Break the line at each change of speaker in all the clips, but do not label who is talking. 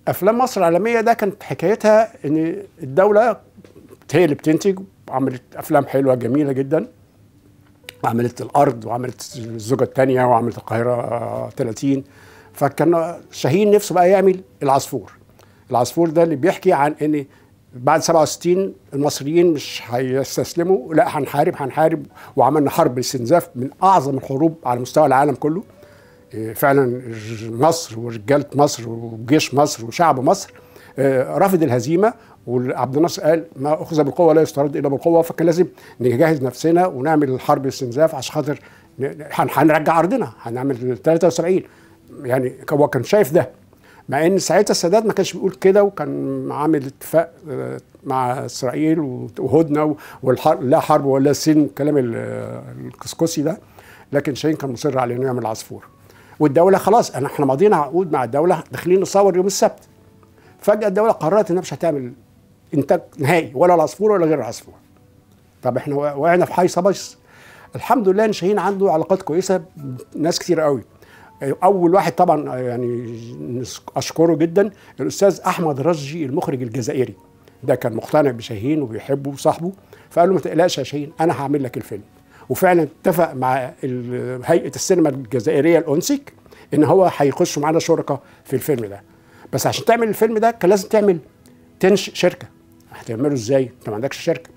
افلام مصر العالميه ده كانت حكايتها ان الدوله هي اللي بتنتج وعملت افلام حلوه جميله جدا عملت الارض وعملت الزوجه الثانيه وعملت القاهره آه، 30 فكان شاهين نفسه بقى يعمل العصفور العصفور ده اللي بيحكي عن ان بعد 67 المصريين مش هيستسلموا لا هنحارب هنحارب وعملنا حرب استنزاف من اعظم الحروب على مستوى العالم كله إيه، فعلا مصر ورجاله مصر وجيش مصر وشعب مصر آه، رفض الهزيمه وعبد الناصر قال ما اخذ بالقوه لا يسترد الا بالقوه فكان لازم نجهز نفسنا ونعمل الحرب استنزاف عشان خاطر ن- هن- هنرجع ارضنا هنعمل 73 يعني هو كان شايف ده مع ان ساعتها السادات ما كانش بيقول كده وكان عامل اتفاق آه، مع اسرائيل وهدنه والحرب لا حرب ولا سلم الكلام ال- الكسكسي ده لكن شاهين كان مصر على انه يعمل عصفور والدوله خلاص انا احنا ماضيين عقود مع الدوله داخلين نصور يوم السبت فجاه الدوله قررت انها مش هتعمل انتاج نهائي ولا العصفور ولا غير العصفور طب احنا وقعنا في حيصه بس الحمد لله ان شاهين عنده علاقات كويسه ناس كتير قوي اول واحد طبعا يعني اشكره جدا الاستاذ احمد رشدي المخرج الجزائري ده كان مقتنع بشاهين وبيحبه وصاحبه فقال له ما تقلقش يا شاهين انا هعمل لك الفيلم وفعلا اتفق مع ال- هيئه السينما الجزائريه الانسك ان هو هيخشوا معانا شركاء في الفيلم ده بس عشان تعمل الفيلم ده كان لازم تعمل تنشئ شركه هتعمله ازاي انت ما عندكش شركه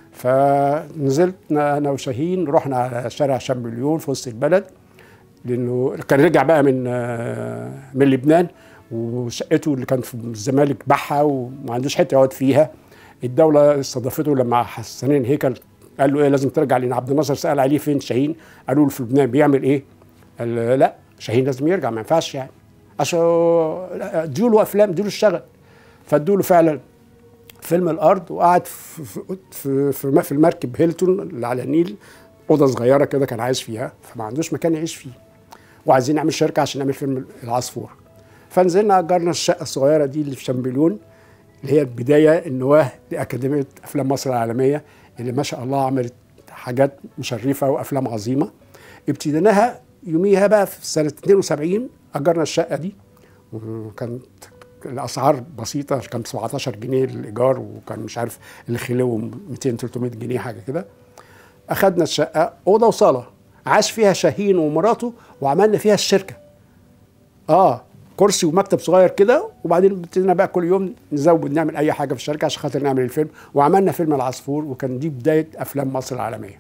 فنزلت انا وشاهين رحنا على شارع شامبليون في وسط البلد لانه كان رجع بقى من آه، من لبنان وشقته اللي كان في الزمالك باعها وما عندوش حته يقعد فيها الدوله استضافته لما حسنين هيكل قال له ايه لازم ترجع لان عبد الناصر سال عليه فين شاهين قالوا له في لبنان بيعمل ايه؟ قال له لا شاهين لازم يرجع ما ينفعش يعني عشان ادوا له افلام ادوا له اشتغل فادوا له فعلا فيلم الارض وقعد في في في, في, في المركب هيلتون اللي على النيل اوضه صغيره كده كان عايش فيها فما عندوش مكان يعيش فيه وعايزين نعمل شركه عشان نعمل فيلم العصفور فنزلنا اجرنا الشقه الصغيره دي اللي في شامبليون اللي هي البدايه النواه لاكاديميه افلام مصر العالميه اللي ما شاء الله عملت حاجات مشرفه وافلام عظيمه ابتديناها يوميها بقى في سنه 72 اجرنا الشقه دي وكانت الاسعار بسيطه كان ب 17 جنيه الايجار وكان مش عارف الخلو 200 300 جنيه حاجه كده اخدنا الشقه اوضه وصاله عاش فيها شاهين ومراته وعملنا فيها الشركه اه كرسي ومكتب صغير كده وبعدين ابتدينا بقى كل يوم نزود نعمل اي حاجه في الشركه عشان خاطر نعمل الفيلم وعملنا فيلم العصفور وكان دي بدايه افلام مصر العالميه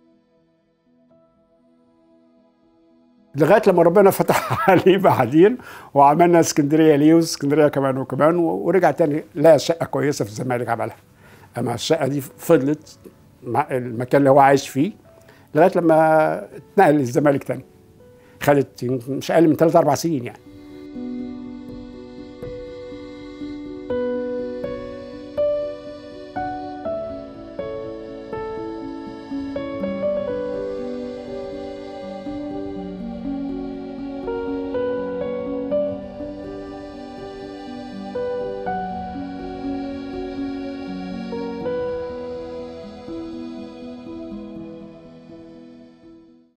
لغايه لما ربنا فتح عليه بعدين وعملنا اسكندريه ليه واسكندريه كمان وكمان ورجع تاني لقى شقه كويسه في الزمالك عملها اما الشقه دي فضلت مع المكان اللي هو عايش فيه لغايه لما اتنقل للزمالك تاني خدت مش اقل من ثلاث اربع سنين يعني